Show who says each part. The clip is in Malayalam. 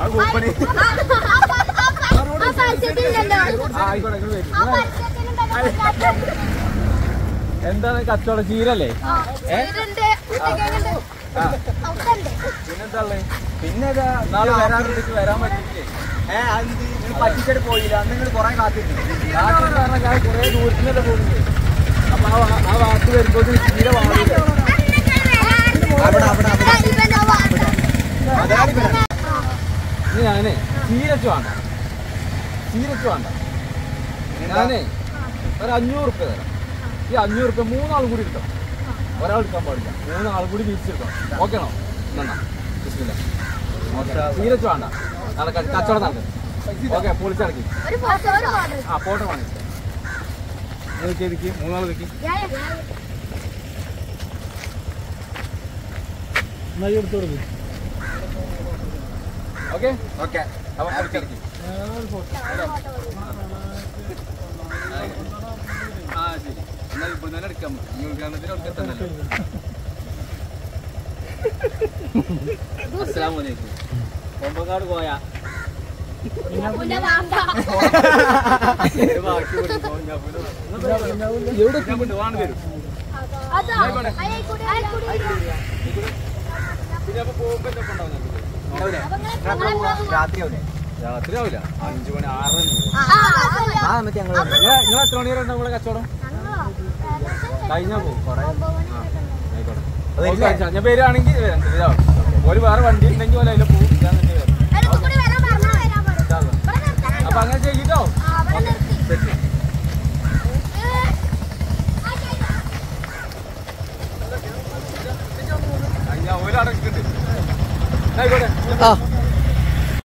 Speaker 1: ആ കൂപ്പണി
Speaker 2: ആ പരസ്യത്തിലുണ്ടല്ലോ
Speaker 1: ആ ആയിക്കോട്ടെ ഇങ്ങോട്ട് വരും
Speaker 2: ആ പരസ്യത്തിലുണ്ടല്ലോ
Speaker 1: എന്താണ് കച്ചവടം ചീരല്ലേ
Speaker 2: ആ, ചീരണ്ട്, ഉരുളക്കിഴങ്ങുണ്ട്,
Speaker 1: ആ
Speaker 2: ഒക്കെ ഉണ്ട്.
Speaker 1: പിന്നെന്താ ഉള്ളത് പിന്നെ ഇതാ നാളെ വരാൻ വരാൻ പറ്റില്ലേ
Speaker 3: നിങ്ങൾ പറ്റിച്ചിട്ട് പോയില്ല അന്ന് നിങ്ങൾ കുറെ കാത്തിട്ടുണ്ട്
Speaker 1: രാത്രി കാരണം ഞാൻ കുറേ ദൂരത്തിനല്ലേ പോകുന്നത് അപ്പൊ ആ വാ- ആ വാക്ക് വരുമ്പോൾ ചീര വാങ്ങില്ല
Speaker 3: അവിടെ, അവിടെ, അവിടെ.
Speaker 2: ആ, ഇവന്റെ ആ വാ-
Speaker 3: അതാണ് ഇവരാ.
Speaker 2: ആ,
Speaker 1: ഇനി ഞാനേ ചീരച്ച് വേണ്ട ചീരച്ച് വേണ്ട ഞാനേ ഒരു അഞ്ഞൂറ് റുപ്യ തരാം ഈ അഞ്ഞൂറ് റുപ്യ മൂന്നാളും കൂടി എടുക്കണം ഒരാൾ എടുക്കാൻ പാടില്ല മൂന്നാളും കൂടി വീതിച്ചെടുക്കണം ഓക്കെ ആണോ എന്നാ ചീരച്ച് വേണ്ട നടക്ക കച്ചവടം നടക്കും ഓക്കെ പൊളിച്ചടക്കി
Speaker 2: ഒരു ഫോട്ടോ ഒരു ഫോട്ടോ
Speaker 1: ആ ഫോട്ടോ വാങ്ങി നിൽക്കി നിൽക്കി മൂന്നാൾ നിൽക്കി
Speaker 2: ഞാൻ ഞാൻ-
Speaker 1: ഓക്കെ
Speaker 3: ഓക്കെ
Speaker 1: അപ്പൊ പൊളിച്ചടക്കി ആ ശരി എന്നാൽ ഇപ്പോൾ തന്നെ എടുക്കാം ഉദ്ഘാടനത്തിന് എടുക്കത്തന്നല്ലോ അസ്സലാമു അലൈക്കും കൊമ്പങ്ങാട് പോയാ
Speaker 2: പിന്നെ വേണ്ട.
Speaker 1: എവിടെ എത്തിക്കൊണ്ട് വാണ് വരും
Speaker 2: അതാ, അയൽക്കൂടി, അയൽക്കൂടി വരിക.
Speaker 1: പിന്നെ അപ്പൊ പോകുമ്പോ എന്തൊക്കെ ഉണ്ടാവും നിങ്ങൾക്ക്?
Speaker 2: അപ്പൊ ഇങ്ങള് നിങ്ങളെ പോകുമ്പോ-
Speaker 3: രാത്രിയാവൂലേ
Speaker 1: രാത്രി ആവില്ല അഞ്ചു മണി ആറര മണി
Speaker 2: ആ, ആ, അതല്ല.
Speaker 3: ആ എന്നിട്ട് ഞങ്ങൾ
Speaker 1: നിങ്ങൾ നിങ്ങൾ എത്ര മണി വരെ ഉണ്ടാവും ഇവിടെ കച്ചവടം
Speaker 2: ഞങ്ങളോ? ഏകദേശം
Speaker 1: കഴിഞ്ഞാ പോകും കുറെ
Speaker 2: ഒമ്പത് മണി വരെ ഉണ്ട്.
Speaker 1: ആയിക്കോട്ടെ
Speaker 3: അത്
Speaker 1: ഓക്കെ,
Speaker 3: ഇല്ലേ?
Speaker 1: അച്ഛാ, ഞാൻ പേരാണെങ്കിൽ ഇതാവും ഒരു വേറെ വണ്ടി ഉണ്ടെങ്കിൽ പോലെ അതിൽ പോകും ഞാൻ തന്നെ വരാം.
Speaker 2: അവരൊക്കെ കൂടി വരാൻ പറഞ്ഞാ വരാൻ പറയും.
Speaker 1: ഇതാ.
Speaker 2: ഇവിടെ നിർത്താനുണ്ടോ?
Speaker 1: അപ്പൊ അങ്ങനെ ചെയ്തിട്ടോ
Speaker 2: ആ, ഇവിടെ നിർത്തി.
Speaker 1: ശരി
Speaker 2: ഏ, ആ, ശരി.
Speaker 1: ഞാൻ ഒരാടെ നിൽക്കുന്നുണ്ട് ആയിക്കോട്ടെ
Speaker 3: ആ